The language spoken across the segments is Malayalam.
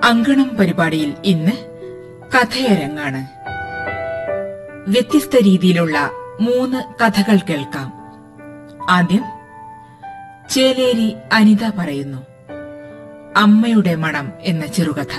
അങ്കണം പരിപാടിയിൽ ഇന്ന് കഥയരങ്ങാണ് വ്യത്യസ്ത രീതിയിലുള്ള മൂന്ന് കഥകൾ കേൾക്കാം ആദ്യം ചേലേരി അനിത പറയുന്നു അമ്മയുടെ മണം എന്ന ചെറുകഥ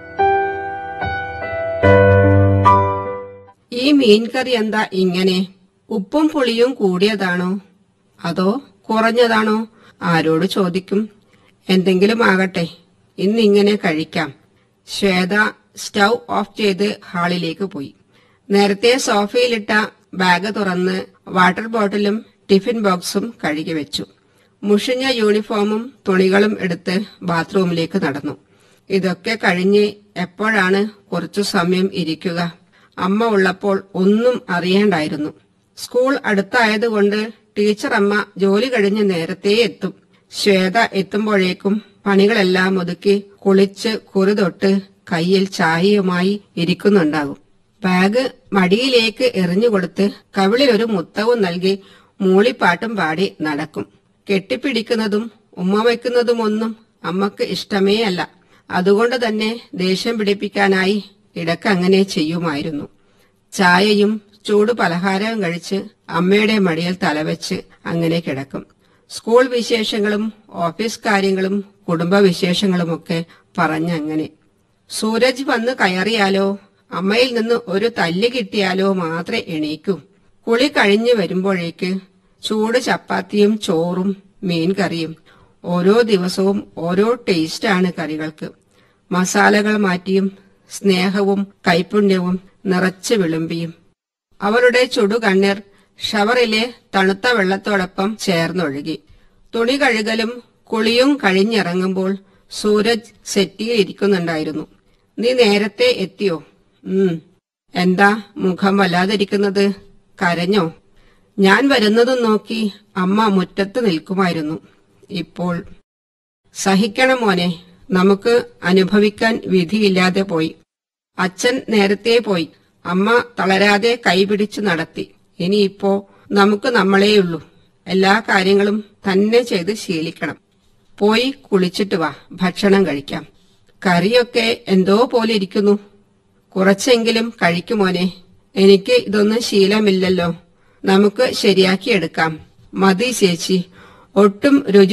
ഈ മീൻകറി എന്താ ഇങ്ങനെ ഉപ്പും പുളിയും കൂടിയതാണോ അതോ കുറഞ്ഞതാണോ ആരോട് ചോദിക്കും എന്തെങ്കിലും ആകട്ടെ ഇന്നിങ്ങനെ കഴിക്കാം ശ്വേത സ്റ്റൗ ഓഫ് ചെയ്ത് ഹാളിലേക്ക് പോയി നേരത്തെ സോഫയിലിട്ട ബാഗ് തുറന്ന് വാട്ടർ ബോട്ടിലും ടിഫിൻ ബോക്സും കഴുകി വെച്ചു മുഷിഞ്ഞ യൂണിഫോമും തുണികളും എടുത്ത് ബാത്റൂമിലേക്ക് നടന്നു ഇതൊക്കെ കഴിഞ്ഞ് എപ്പോഴാണ് കുറച്ചു സമയം ഇരിക്കുക അമ്മ ഉള്ളപ്പോൾ ഒന്നും അറിയേണ്ടായിരുന്നു സ്കൂൾ അടുത്തായതുകൊണ്ട് ടീച്ചർ അമ്മ ജോലി കഴിഞ്ഞ് നേരത്തെ എത്തും ശ്വേത എത്തുമ്പോഴേക്കും പണികളെല്ലാം ഒതുക്കി കുളിച്ച് കുറി തൊട്ട് കയ്യിൽ ചായയുമായി ഇരിക്കുന്നുണ്ടാകും ബാഗ് മടിയിലേക്ക് എറിഞ്ഞുകൊടുത്ത് കവിളിലൊരു മുത്തവും നൽകി മൂളിപ്പാട്ടും പാടി നടക്കും കെട്ടിപ്പിടിക്കുന്നതും ഉമ്മ വയ്ക്കുന്നതുമൊന്നും അമ്മക്ക് ഇഷ്ടമേ അല്ല അതുകൊണ്ട് തന്നെ ദേഷ്യം പിടിപ്പിക്കാനായി ഇടക്ക് അങ്ങനെ ചെയ്യുമായിരുന്നു ചായയും ചൂട് പലഹാരവും കഴിച്ച് അമ്മയുടെ മടിയിൽ തലവെച്ച് അങ്ങനെ കിടക്കും സ്കൂൾ വിശേഷങ്ങളും ഓഫീസ് കാര്യങ്ങളും കുടുംബ വിശേഷങ്ങളുമൊക്കെ പറഞ്ഞങ്ങനെ സൂരജ് വന്ന് കയറിയാലോ അമ്മയിൽ നിന്ന് ഒരു തല്ല് കിട്ടിയാലോ മാത്രമേ എണീക്കൂ കുളി കഴിഞ്ഞു വരുമ്പോഴേക്ക് ചൂട് ചപ്പാത്തിയും ചോറും മീൻ കറിയും ഓരോ ദിവസവും ഓരോ ടേസ്റ്റാണ് കറികൾക്ക് മസാലകൾ മാറ്റിയും സ്നേഹവും കൈപുണ്യവും നിറച്ച് വിളുമ്പിയും അവളുടെ ചുടുകണ്ണീർ ഷവറിലെ തണുത്ത വെള്ളത്തോടൊപ്പം ചേർന്നൊഴുകി തുണി കഴുകലും കുളിയും കഴിഞ്ഞിറങ്ങുമ്പോൾ സൂരജ് സെറ്റിയിൽ ഇരിക്കുന്നുണ്ടായിരുന്നു നീ നേരത്തെ എത്തിയോ ഉം എന്താ മുഖം വല്ലാതിരിക്കുന്നത് കരഞ്ഞോ ഞാൻ വരുന്നതും നോക്കി അമ്മ മുറ്റത്ത് നിൽക്കുമായിരുന്നു ഇപ്പോൾ സഹിക്കണം മോനെ നമുക്ക് അനുഭവിക്കാൻ വിധിയില്ലാതെ പോയി അച്ഛൻ നേരത്തെ പോയി അമ്മ തളരാതെ കൈപിടിച്ചു നടത്തി ഇനിയിപ്പോ നമുക്ക് നമ്മളേയുള്ളൂ എല്ലാ കാര്യങ്ങളും തന്നെ ചെയ്ത് ശീലിക്കണം പോയി കുളിച്ചിട്ട് വാ ഭക്ഷണം കഴിക്കാം കറിയൊക്കെ എന്തോ പോലെ ഇരിക്കുന്നു കുറച്ചെങ്കിലും കഴിക്കുമോനെ എനിക്ക് ഇതൊന്നും ശീലമില്ലല്ലോ നമുക്ക് ശരിയാക്കിയെടുക്കാം മതി ചേച്ചി ഒട്ടും രുചി